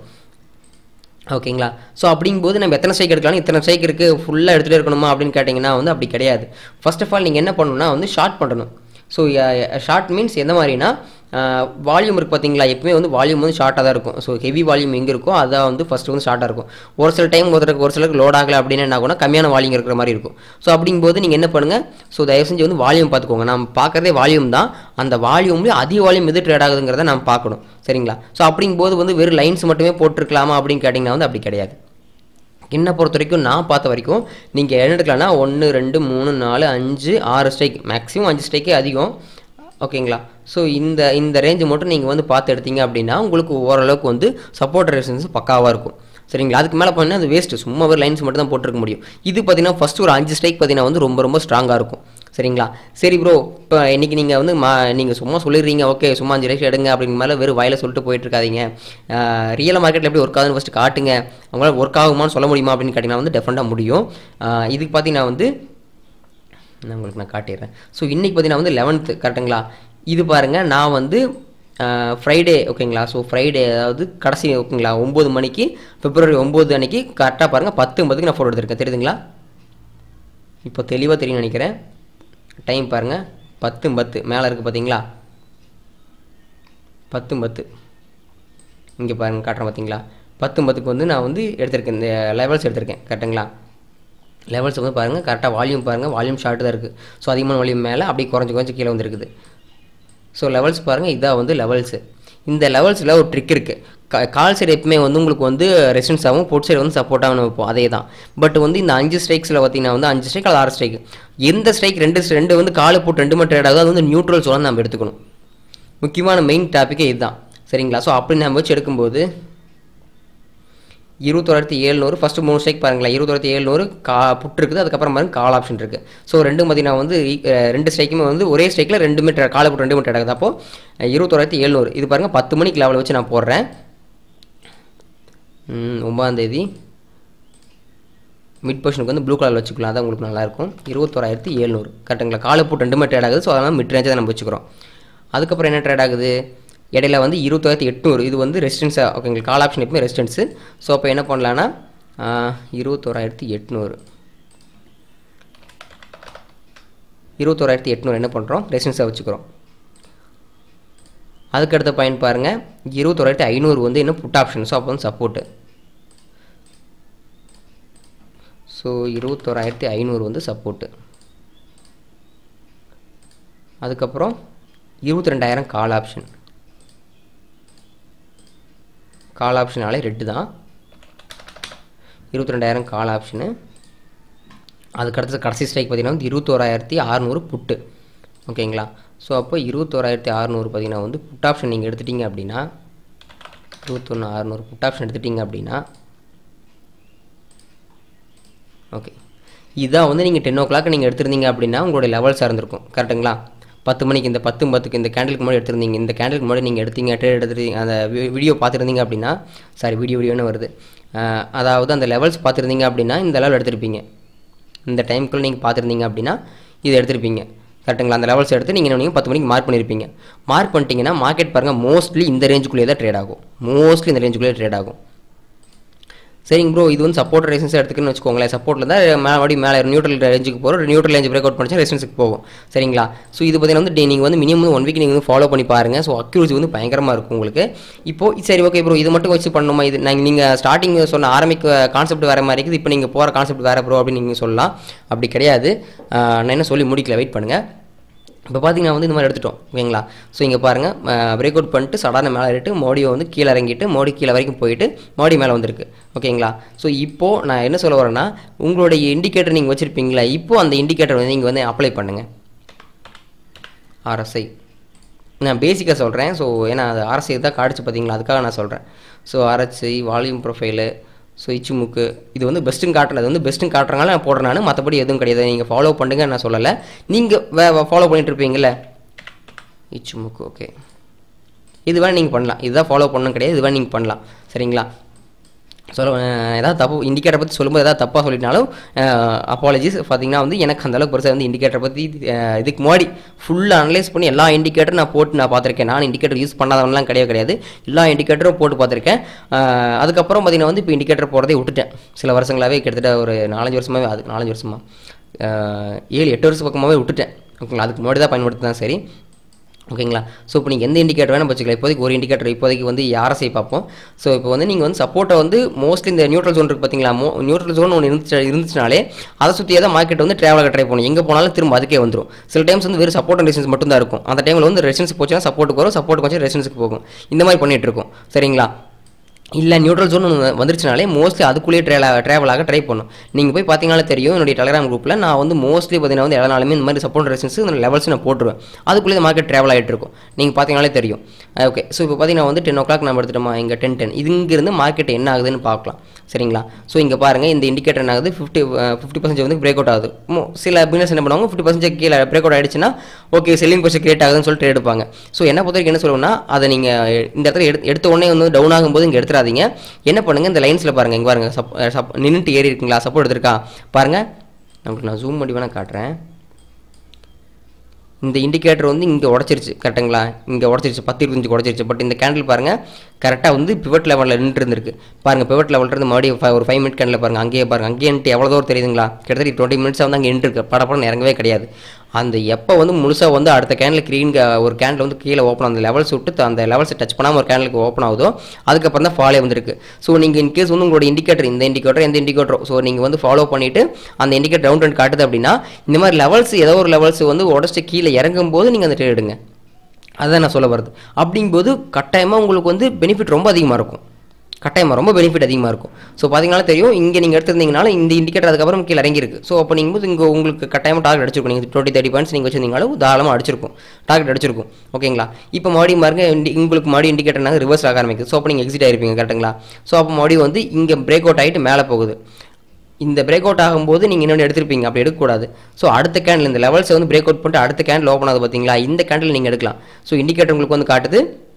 ஓகேங்களா ஸோ அப்படிங்கும்போது நம்ம எத்தனை ஸ்ட்ரைக் எடுக்கலாம் இத்தனை ஸ்ட்ரைக் இருக்குது ஃபுல்லாக எடுத்துகிட்டே இருக்கணுமா அப்படின்னு கேட்டிங்கன்னா வந்து அப்படி கிடையாது ஃபர்ஸ்ட் ஆஃப் ஆல் நீங்கள் என்ன பண்ணணும்னா வந்து ஷார்ட் பண்ணணும் ஸோ ஷார்ட் மீன்ஸ் எந்த மாதிரினா வால்யூம் இருக்குது பார்த்தீங்களா எப்பவுமே வந்து வால்யூம் வந்து ஷார்ட்டாக தான் இருக்கும் ஸோ ஹெவி வால்யூம் எங்கே இருக்கோ அதான் வந்து ஃபஸ்ட்டு வந்து ஷார்ட்டாக இருக்கும் ஒரு சில டைம் ஒருத்தருக்கு ஒரு சிலருக்கு லோட் ஆகலை அப்படின்னு என்ன ஆகும்னா கம்மியான வால்யூம் இருக்கிற மாதிரி இருக்கும் ஸோ அப்படிங்கும்போது நீங்கள் என்ன பண்ணுங்கள் ஸோ தயவு செஞ்சு வந்து வால்யூம் பார்த்துக்கோங்க நம்ம பார்க்குறதே வால்யூம் தான் அந்த வால்யூம்லேயும் அதிக வால்யூம் எது ட்ரேட் ஆகுதுங்கிறத நம்ம பார்க்கணும் சரிங்களா ஸோ அப்படிங்கும்போது வந்து வெறும் லைன்ஸ் மட்டுமே போட்டிருக்கலாமா அப்படின்னு கேட்டிங்கன்னா வந்து அப்படி கிடையாது என்னை பொறுத்த வரைக்கும் நான் பார்த்த வரைக்கும் நீங்கள் என்ன எடுக்கலாம்னா ஒன்று ரெண்டு மூணு நாலு அஞ்சு ஆறு ஸ்ட்ரைக் மேக்ஸிமம் அஞ்சு ஸ்ட்ரைக்கே அதிகம் ஓகேங்களா ஸோ இந்த இந்த ரேஞ்சு மட்டும் நீங்கள் வந்து பார்த்து எடுத்தீங்க அப்படின்னா உங்களுக்கு ஓரளவுக்கு வந்து சப்போர்ட் ரெசிஸ்டன்ஸ் பக்காவாக இருக்கும் சரிங்களா அதுக்கு மேலே பண்ணால் அது வேஸ்ட்டு சும்மா ஒரு லைன்ஸ் மட்டும் தான் போட்டிருக்க முடியும் இது பார்த்தீங்கன்னா ஃபஸ்ட் ஒரு அஞ்சு ஸ்ட்ரைக் பார்த்தீங்கன்னா வந்து ரொம்ப ரொம்ப ஸ்ட்ராங்காக இருக்கும் சரிங்களா சரி ப்ரோ இப்போ இன்றைக்கி நீங்கள் வந்து மா நீங்கள் சும்மா சொல்லிடுறீங்க ஓகே சும்மா அஞ்சு லைஃப் எடுங்க அப்படிங்கிற மேலே வெறும் வாயில சொல்லிட்டு போயிட்டு இருக்காதீங்க ரியல் மார்க்கெட்டில் எப்படி ஒர்க் ஆகுதுன்னு ஃபஸ்ட்டு காட்டுங்க அவங்களால ஒர்க் ஆகுமான்னு சொல்ல முடியுமா அப்படின்னு கேட்டிங்கன்னா வந்து டெஃபரெண்டாக முடியும் ஆஹ் இதுக்கு பார்த்தீங்கன்னா வந்து நான் உங்களுக்கு நான் காட்டிடுறேன் ஸோ இன்றைக்கி பார்த்தீங்கன்னா வந்து லெவன்த்து கரெக்டுங்களா இது பாருங்கள் நான் வந்து ஃப்ரைடே ஓகேங்களா ஸோ ஃப்ரைடே அதாவது கடைசி ஓகேங்களா ஒம்பது மணிக்கு பிப்ரவரி ஒம்பது அன்னைக்கு கரெக்டாக பாருங்கள் பத்து பத்துக்கு நான் ஃபோட்டோ எடுத்திருக்கேன் தெரியுதுங்களா இப்போ தெளிவாக தெரியும் நினைக்கிறேன் டைம் பாருங்கள் பத்து பத்து மேலே இருக்குது பார்த்தீங்களா பத்து பத்து இங்கே பாருங்கள் காட்டுறேன் பார்த்தீங்களா பத்து பத்துக்கு வந்து நான் வந்து எடுத்திருக்கேன் இந்த லெவல்ஸ் எடுத்திருக்கேன் கரெக்டுங்களா லெவல்ஸ் வந்து பாருங்கள் கரெக்டாக வால்யூம் பாருங்கள் வால்யூம் ஷார்ட் தான் இருக்குது ஸோ அதிகமான வால்யூம் மேலே அப்படியே குறைஞ்சி குறைஞ்சி கீழே வந்துருக்குது ஸோ லெவல்ஸ் பாருங்கள் இதான் வந்து லெவல்ஸு இந்த லெவல்ஸில் ஒரு ட்ரிக் இருக்குது கால் சைடு எப்பவுமே வந்து உங்களுக்கு வந்து ரெசிடன்ஸ் ஆகும் போட் சைடு வந்து சப்போர்ட்டாகவும் வைப்போம் அதே தான் பட் வந்து இந்த அஞ்சு ஸ்ட்ரைக்ஸில் பார்த்தீங்கன்னா வந்து அஞ்சு ஸ்ட்ரைக் அல்லது ஆறு ஸ்ட்ரைக் எந்த ஸ்ட்ரைக் ரெண்டு ரெண்டு வந்து காலை போட்டு ரெண்டு மட்டும் ட்ரேட் ஆகுது அது வந்து நியூட்ரல் சோன் நம்ம எடுத்துக்கணும் முக்கியமான மெயின் டாப்பிக்கே இதுதான் சரிங்களா ஸோ அப்படி நம்ம வச்சு எடுக்கும்போது இருபத்தோராயிரத்தி ஏழ்நூறு ஃபஸ்ட்டு மூணு ஸ்ட்ரைக் பாருங்களேன் இருபத்தோராயிரத்தி ஏழ்நூறு கா புட் இருக்குது அதுக்கப்புறம் பாருங்க கால் ஆப்ஷன் இருக்குது ஸோ ரெண்டும் பார்த்தீங்கன்னா வந்து அஹ், ரெண்டு ஸ்ட்ரைக்குமே வந்து ஒரே ஸ்ட்ரைக்கில் ரெண்டு மீட்டர் காலை புட் ரெண்டு மீட்டர் ஆகுது அப்போது இருபத்தோராயிரத்தி ஏழ்நூறு இது பாருங்கள் பத்து மணிக்கு லெவலில் வச்சு நான் போடுறேன் ம், ஒன்பதாம் தேதி மிட் பொசிஷனுக்கு வந்து ப்ளூ கலர் வச்சுக்கலாம் அதான் உங்களுக்கு நல்லாயிருக்கும் இருபத்தோராயிரத்தி ஏழ்நூறு கரெக்டுங்களா காலை போட்டு ரெண்டுமே ட்ரேட் ஆகுது ஸோ அதனால் மிட் ரேஞ்சை நம்ம வச்சுக்கிறோம் அதுக்கப்புறம் என்ன ட்ரேட் ஆகுது இடையில வந்து இருபத்தாயிரத்தி எட்நூறு இது வந்து ரெசிடென்ஸாக ஓகேங்களா கால் ஆப்ஷன் எப்பவுமே ரெசிடென்ஸு ஸோ அப்போ என்ன பண்ணலான்னா இருபத்தோராயிரத்தி எட்நூறு இருபத்தோராயிரத்தி எட்நூறு என்ன பண்ணுறோம் ரெசிடென்ஸாக வச்சுக்கிறோம் அதுக்கடுத்த பாயிண்ட் பாருங்கள் இருபத்தோராயிரத்தி ஐநூறு வந்து என்ன புட் ஆப்ஷன் ஸோ அப்போ வந்து சப்போர்ட்டு ஸோ இருபத்தோராயிரத்தி ஐநூறு வந்து சப்போர்ட்டு அதுக்கப்புறம் இருபத்தி ரெண்டாயிரம் கால் ஆப்ஷன் கால் ஆப்ஷனாலே ரெட்டு தான் இருபத்தி ரெண்டாயிரம் கால் ஆப்ஷனு அதுக்கடுத்து கடைசி ஸ்ட்ரைக் பார்த்தீங்கன்னா வந்து இருபத்தோராயிரத்தி அறநூறு புட்டு ஓகேங்களா ஸோ அப்போ இருபத்தோராயிரத்தி அறநூறு பார்த்தீங்கன்னா வந்து புட் ஆப்ஷன் நீங்கள் எடுத்துட்டீங்க அப்படின்னா இருபத்தொன்று அறநூறு புட் ஆப்ஷன் எடுத்துட்டீங்க அப்படின்னா ஓகே இதான் வந்து நீங்கள் டென் ஓ கிளாக் நீங்கள் எடுத்திருந்தீங்க அப்படின்னா உங்களுடைய லெவல்ஸாக இருந்திருக்கும் கரெக்ட்டுங்களா பத்து மணிக்கு இந்த பத்து பத்துக்கு இந்த கேண்டலுக்கு முன்னாடி எடுத்திருந்தீங்க இந்த கேண்டலுக்கு முன்னாடி நீங்கள் எடுத்தீங்க ட்ரேட் எடுத்துருந்தீங்க அந்த வீடியோ பார்த்துருந்தீங்க அப்படின்னா சாரி வீடியோ வீடியோன்னு வருது அஹ், அதாவது அந்த லெவல்ஸ் பார்த்துருந்தீங்க அப்படின்னா இந்த லெவல் எடுத்திருப்பீங்க இந்த டைமுக்குள்ளே நீங்கள் பார்த்துருந்தீங்க அப்படின்னா இதை எடுத்திருப்பீங்க கரெக்ட்டுங்களா அந்த லெவல்ஸ் எடுத்து நீங்கள் நீங்கள் பத்து மணிக்கு மார்க் பண்ணியிருப்பீங்க மார்க் பண்ணிட்டீங்கன்னா மார்க்கெட் பாருங்கள் மோஸ்ட்லி இந்த ரேஞ்சுக்குள்ளேயே தான் ட்ரேட் ஆகும் மோஸ்ட்லி இந்த ரேஞ்சுக்குள்ளேயே ட்ரேட் ஆகும் சரிங்க ப்ரோ இது வந்து சப்போர்ட் ரெசிஸ்டன்ஸ் எடுத்துக்கன்னு வச்சுக்கோங்களேன் சப்போர்ட்டில் தான் மேலே மறுபடியும் மேலே நியூட்ரல் ரேஞ்சுக்கு போகிறோம் நியூட்ரல் ரேஞ்ச் பிரேக் அவுட் பண்ணிச்சு ரெசிஸ்டன்ஸுக்கு போகும் சரிங்களா ஸோ இது பார்த்தீங்கன்னா வந்து நீங்கள் வந்து மினிமம் ஒன் வீக் நீங்கள் வந்து ஃபாலோ பண்ணி பாருங்கள் ஸோ அக்யூரசி வந்து பயங்கரமாக இருக்கும் உங்களுக்கு இப்போ சரி ஓகே ப்ரோ இது மட்டும் வச்சு பண்ணணுமா இது நாங்கள் நீங்கள் ஸ்டார்டிங் சொன்ன ஆரம்பிக்க கான்செப்ட் வேறு மாதிரி இருக்குது இப்போ நீங்கள் போகிற கான்செப்ட் வேறு ப்ரோ அப்படின்னு நீங்கள் சொல்லலாம் அப்படி கிடையாது ஆஹ் நான் என்ன சொல்லி முடிக்கல வெயிட் பண்ணுங்கள் இப்போ பார்த்தீங்கன்னா வந்து இந்த மாதிரி எடுத்துட்டோம் ஓகேங்களா ஸோ இங்கே பாருங்கள் பிரேக் அவுட் பண்ணிட்டு சடான மேலே ஏறிட்டு மோடியை வந்து கீழே இறங்கிட்டு மோடி கீழே வரைக்கும் போயிட்டு மோடி மேலே வந்திருக்கு ஓகேங்களா ஸோ இப்போது நான் என்ன சொல்ல வரேன்னா உங்களுடைய இண்டிகேட்டர் நீங்கள் வச்சுருப்பீங்களா இப்போ அந்த இண்டிகேட்டர் வந்து நீங்கள் வந்து அப்ளை பண்ணுங்கள் ஆர்எஸ்ஐ நான் பேசிக்காக சொல்கிறேன் ஸோ ஏன்னா அது ஆர்எஸ்ஐ தான் காடிச்சு பார்த்தீங்களா அதுக்காக நான் சொல்கிறேன் so RSI volume profile so இச்சுமுக்கு இது வந்து பெஸ்ட்டுன்னு காட்டல அது வந்து பெஸ்ட்டுன்னு காட்டுறனால நான் போடுறேன் நான் மற்றபடி எதுவும் கிடையாது நீங்கள் ஃபாலோ பண்ணுங்க நான் சொல்லலை நீங்கள் வே ஃபாலோ பண்ணிட்டு இருப்பீங்கல்ல இச்சுமுக்கு ஓகே இது வேணால் நீங்கள் பண்ணலாம் இதுதான் ஃபாலோ பண்ணணும் கிடையாது இது வேணால் நீங்கள் பண்ணலாம் சரிங்களா சொல்ல அஹ் ஏதாவது தப்பு இண்டிகேட்டர் பற்றி சொல்லும்போது ஏதாவது தப்பாக சொல்லிட்டாலும் அப்பாலஜிஸ் பார்த்தீங்கன்னா வந்து எனக்கு அந்த அளவுக்கு பெருசாக வந்து இண்டிகேட்டர் பற்றி அஹ் இதுக்கு முன்னாடி ஃபுல்லாக அனலைஸ் பண்ணி எல்லா இண்டிகேட்டரும் நான் போட்டு நான் பார்த்துருக்கேன் நான் இண்டிகேட்டர் யூஸ் பண்ணாதவன்லாம் கிடையாது கிடையாது எல்லா இண்டிகேட்டரும் போட்டு பார்த்துருக்கேன் அஹ் அதுக்கப்புறம் பார்த்தீங்கன்னா வந்து இப்போ இண்டிகேட்டர் போகிறதே விட்டுட்டேன் சில வருஷங்களாகவே கிட்டத்தட்ட ஒரு நாலஞ்சு வருஷமாவே அது நாலஞ்சு வருஷமா அஹ் ஏழு எட்டு வருஷம் பக்கமாகவே விட்டுட்டேன் ஓகேங்களா அதுக்கு முன்னாடி தான் பயன்படுத்தினா சரி ஓகேங்களா ஸோ இப்போ நீங்கள் எந்த இண்டிகேட்டர் வேணும் வச்சுக்கலாம் இப்போதைக்கு ஒரு இண்டிகேட்டர் இப்போதைக்கு வந்து ஆர்எஸ்ஐ பார்ப்போம் ஸோ இப்போ வந்து நீங்கள் வந்து சப்போர்ட்டை வந்து மோஸ்ட்லி இந்த நியூட்ரல் ஜோன் இருக்குது பார்த்தீங்களா மோ நியூட்ரல் ஜோன் ஒன்று இருந்துச்சு இருந்துச்சுனாலே அதை சுற்றியே தான் மார்க்கெட் வந்து ட்ராவலாக ட்ரை பண்ணும் எங்கே போனாலும் திரும்ப அதுக்கே வந்துடும் சில டைம்ஸ் வந்து வெறும் சப்போர்ட் அண்ட் ரெசிஸ்டன்ஸ் மட்டும் தான் இருக்கும் அந்த டைமில் வந்து ரெசிஸ்டன்ஸ் போச்சுன்னா சப்போர்ட்டுக்கு வரும் சப்போர்ட்டுக்கு வச்சு ரெசிஸ்டன்ஸுக்கு போகும் இந்த மாதிரி பண்ணிட்டு இருக்கோம் சரிங்களா இல்லை நியூட்ரல் ஜோன் வந்துருச்சுனாலே மோஸ்ட்லி அதுக்குள்ளேயே ட்ரேல ட்ராவல் ஆக ட்ரை பண்ணும் நீங்கள் போய் பார்த்தீங்கனாலே தெரியும் என்னுடைய டெலிகிராம் குரூப்பில் நான் வந்து மோஸ்ட்லி பார்த்தீங்கன்னா வந்து எல்லா நாளுமே இந்த மாதிரி சப்போர்ட் ரெசிஸ்டன்ஸ் இந்த லெவல்ஸ் நான் போட்டுருவேன் அதுக்குள்ளேயே மார்க்கெட் ட்ராவல் ஆகிட்டு இருக்கும் நீங்கள் பார்த்தீங்கனாலே தெரியும் ஓகே ஸோ இப்போ பார்த்தீங்கன்னா வந்து டென் ஓ கிளாக் நம்ம எடுத்துட்டோமா இங்கே டென் டென் இங்கிருந்து மார்க்கெட் என்ன ஆகுதுன்னு பார்க்கலாம் சரிங்களா ஸோ இங்கே பாருங்கள் இந்த இண்டிகேட்டர் என்ன ஆகுது ஃபிஃப்டி ஃபிஃப்டி பர்சன்டேஜ் வந்து பிரேக் அவுட் ஆகுது மோ- சில பிசினஸ் என்ன பண்ணுவாங்க ஃபிஃப்டி பர்சன்டேஜ் கீழே பிரேக் அவுட் ஆயிடுச்சுன்னா ஓகே செல்லிங் ப்ரெஷர் கிரியேட் ஆகுதுன்னு சொல்லிட்டு எடுப்பாங்க ஸோ என்ன பொறுத்த வரைக்கும் என்ன சொல்லுவோம்னா அதை நீங்கள் இந்த இடத்துல எடுத்து எடுத்த உடனே வந்து டவுன் ஆகும்போது இங்கே எடுத்துறாதீங்க என்ன பண்ணுங்க இந்த லைன்ஸில் பாருங்கள் இங்கே பாருங்க சப் சப் நின்றுட்டு ஏறி இருக்குங்களா சப்போர்ட் எடுத்திருக்கா பாருங்கள் உங்களுக்கு நான் ஜூம் பண்ணி வேணால் காட்டுறேன் இந்த இண்டிகேட்டர் வந்து இங்கே உடச்சிருச்சு கரெக்டுங்களா இங்கே உடச்சிருச்சு பத்து இருபத்தஞ்சு உடச்சிருச்சு பட் இந்த கேண்டில் பாருங்கள் கரெக்டாக வந்து பிவட் லெவலில் நின்று இருந்திருக்கு பாருங்கள் பிவட் லெவலில் இருந்து மறுபடியும் fi- ஒரு ஃபைவ் மினிட் கேண்டில் பாருங்கள் அங்கேயே பாருங்கள் அங்கேயே நின்று எவ்வளோ தூரம் தெரியுதுங்களா கிட்டத்தட்ட டுவெண்ட்டி மினிட்ஸ் வந்து அங்கே நின்று இருக்கு படப்படம் இறங்கவே கிடையாது அந்த எப்போ வந்து முழுசாக வந்து அடுத்த கேண்டில் க்ரீன் ஒரு கேண்டில் வந்து கீழே ஓப்பன் அந்த லெவல்ஸ் விட்டு அந்த லெவல்ஸை டச் பண்ணாமல் ஒரு கேண்டலுக்கு ஓப்பன் ஆகுதோ அதுக்கப்புறம் தான் ஃபாலோ வந்திருக்கு ஸோ நீங்கள் இன்கேஸ் வந்து உங்களோட இண்டிகேட்டர் இந்த இண்டிகேட்டர் எந்த இண்டிகேட்டரோ ஸோ நீங்கள் வந்து ஃபாலோ பண்ணிவிட்டு அந்த இண்டிகேட்டர் ரவுண்ட் ரன் காட்டுது அப்படின்னா இந்த மாதிரி லெவல்ஸ் ஏதோ ஒரு லெவல்ஸ் வந்து உடச்சிட்டு கீழே இறங்கும் போது நீங்கள் அந்த ட்ரேட் எடுங்க அதுதான் நான் சொல்ல வருது அப்படிங்கும்போது கட்டாயமாக உங்களுக்கு வந்து பெனிஃபிட் ரொம்ப அதிகமாக இருக்கும் கட்டாயமாக ரொம்ப பெனிஃபிட் அதிகமாக இருக்கும் ஸோ பார்த்தீங்கன்னா தெரியும் இங்கே நீங்கள் எடுத்திருந்தீங்கனால இந்த இண்டிகேட்டர் அதுக்கப்புறம் கீழே இறங்கியிருக்கு ஸோ அப்போ நீங்கள் போது இங்கே உங்களுக்கு கட்டாயமாக டார்கெட் அடிச்சிருக்கும் நீங்கள் டுவெண்ட்டி தேர்ட்டி பாயிண்ட்ஸ் நீங்கள் வச்சிருந்தீங்களும் தாராளமாக அடிச்சிருக்கும் டார்கெட் அடிச்சிருக்கும் ஓகேங்களா இப்போ மறுபடியும் பாருங்க indi- உங்களுக்கு மறுபடியும் இண்டிகேட்டர்னாங்க ரிவர்ஸ் ஆக ஆரம்பிக்குது ஸோ அப்போ நீங்கள் எக்ஸிட் ஆயிருப்பீங்க கரெக்ட்டுங்களா ஸோ அப்போ மறுபடியும் வந்து இங்கே பிரேக் அவுட் ஆகிட்டு மேலே போகுது இந்த பிரேக் அவுட் ஆகும்போது நீங்கள் இன்னொன்று எடுத்திருப்பீங்க அப்படி எடுக்கக்கூடாது ஸோ அடுத்த கேண்டில் இந்த லெவல்ஸை வந்து பிரேக் அவுட் பண்ணிட்டு அடுத்த கேண்டில் ஓப்பன் ஆகுது பார்த்தீங்களா இந்த கேண்டில் நீங்கள் எடுக்கலாம் ஸோ இண்டிகேட்டர் உங்களுக்கு வந்து காட்டுது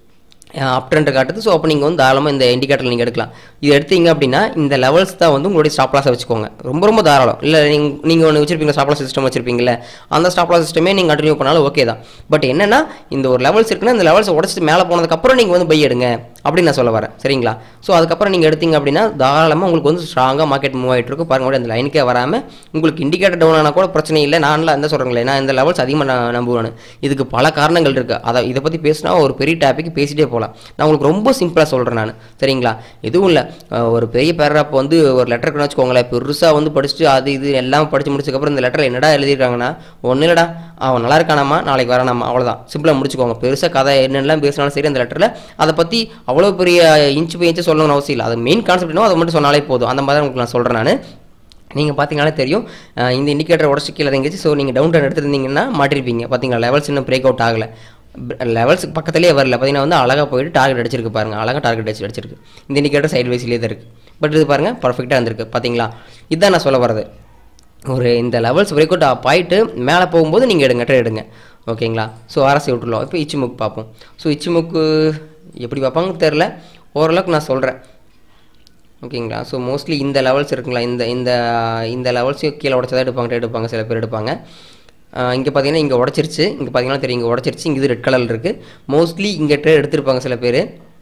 அப் ட்ரெண்ட் காட்டுது ஸோ அப்போ நீங்கள் வந்து தாராளமாக இந்த இண்டிகேட்டர் நீங்கள் எடுக்கலாம் இது எடுத்தீங்க அப்படின்னா இந்த லெவல்ஸ் தான் வந்து உங்களுடைய ஸ்டாப் லாஸை வச்சுக்கோங்க ரொம்ப ரொம்ப தாராளம் இல்லை நீங்கள் நீங்கள் ஒன்று வச்சிருப்பீங்க ஸ்டாப் லாஸ் சிஸ்டம் வச்சிருப்பீங்கல்ல அந்த ஸ்டாப் லாஸ் சிஸ்டமே நீங்கள் கண்டினியூ பண்ணாலும் ஓகே தான் பட் என்னன்னா இந்த ஒரு லெவல்ஸ் இருக்குன்னா இந்த லெவல்ஸ் உடச்சிட்டு மேலே போனதுக்கப்புறம் நீங்கள் வந்து பை எடுங்க அப்படின்னு நான் சொல்ல வரேன் சரிங்களா ஸோ அதுக்கப்புறம் நீங்கள் எடுத்தீங்க அப்படின்னா தாராளமாக உங்களுக்கு வந்து ஸ்ட்ராங்காக மார்க்கெட் மூவ் ஆகிட்டு இருக்கும் பாருங்க அந்த லைனுக்கே வராமல் உங்களுக்கு இண்டிகேட்டர் டவுன் ஆனால் கூட பிரச்சனை இல்லை நான்லாம் என்ன சொல்கிறேங்களே நான் இந்த லெவல்ஸ் அதிகமாக நான் நம்புவேன் இதுக்கு பல காரணங்கள் இருக்குது அதை இதை பற்றி பேசினா ஒரு பெரிய டாபிக் பேசிட்டே போகலாம் நான் உங்களுக்கு ரொம்ப சிம்பிளாக சொல்கிறேன் நான் சரிங்களா எதுவும் இல்லை ஒரு பெரிய பேராப் வந்து ஒரு லெட்டர் வச்சுக்கோங்களேன் பெருசாக வந்து படிச்சுட்டு அது இது எல்லாம் படித்து முடிச்சதுக்கப்புறம் இந்த லெட்டரில் என்னடா எழுதியிருக்காங்கன்னா ஒன்றும் இல்லடா அவன் நல்லா இருக்கானாமா நாளைக்கு வரானாமா அவ்வளோதான் சிம்பிளாக முடிச்சுக்கோங்க பெருசாக கதை என்னெல்லாம் பேசினாலும் சரி அந்த லெட்டரில் அதை பற்றி அவ்வளோ பெரிய இன்ச்சு பை இன்ச்சு சொல்லணும்னு அவசியம் இல்லை அது மெயின் கான்செப்ட் என்னவோ அதை மட்டும் சொன்னாலே போதும் அந்த மாதிரி தான் உங்களுக்கு நான் சொல்கிறேன் நான் நீங்கள் பார்த்தீங்கன்னா தெரியும் அஹ் இந்த இண்டிகேட்டர் உடச்சி கீழே இறங்கிச்சு ஸோ நீங்கள் டவுன் டவுன் எடுத்துருந்தீங்கன்னா மாட்டிருப்பீங்க பார்த்தீங்களா லெவல்ஸ் இன்னும் பிரேக் அவுட் ஆகலை லெவல்ஸுக்கு பக்கத்துலேயே வரல பார்த்தீங்கன்னா வந்து அழகாக போயிட்டு டார்கெட் அடிச்சிருக்கு பாருங்க அழகாக டார்கெட் அடிச்சு அடிச்சிருக்கு இந்த இண்டிகேட்டர் சைடு வைஸ்லேயே தான் இருக்குது பட் இது பாருங்கள் பர்ஃபெக்டாக இருந்திருக்கு பார்த்தீங்களா இதுதான் நான் சொல்ல வரது ஒரு இந்த லெவல்ஸ் பிரேக் அவுட் ஆயிட்டு மேலே போகும்போது நீங்கள் எடுங்க ட்ரேட் எடுங்க ஓகேங்களா ஸோ அரசு விட்டுருலாம் இப்போ இச்சிமுக் பார்ப்போம் ஸோ இச்சிமுக்கு எப்படி பார்ப்பாங்கன்னு தெரில ஓரளவுக்கு நான் சொல்கிறேன் ஓகேங்களா ஸோ மோஸ்ட்லி இந்த லெவல்ஸ் இருக்குங்களா இந்த இந்த இந்த லெவல்ஸையும் கீழே உடச்சதா எடுப்பாங்க trade எடுப்பாங்க சில பேர் எடுப்பாங்க இங்கே பார்த்தீங்கன்னா இங்கே உடச்சிருச்சு இங்கே பார்த்தீங்கன்னா தெரியும் இங்கே உடச்சிருச்சு இங்கே இது ரெட் கலர் இருக்குது மோஸ்ட்லி இங்கே ட்ரேட் எடுத்திருப்பாங்க சில பேர்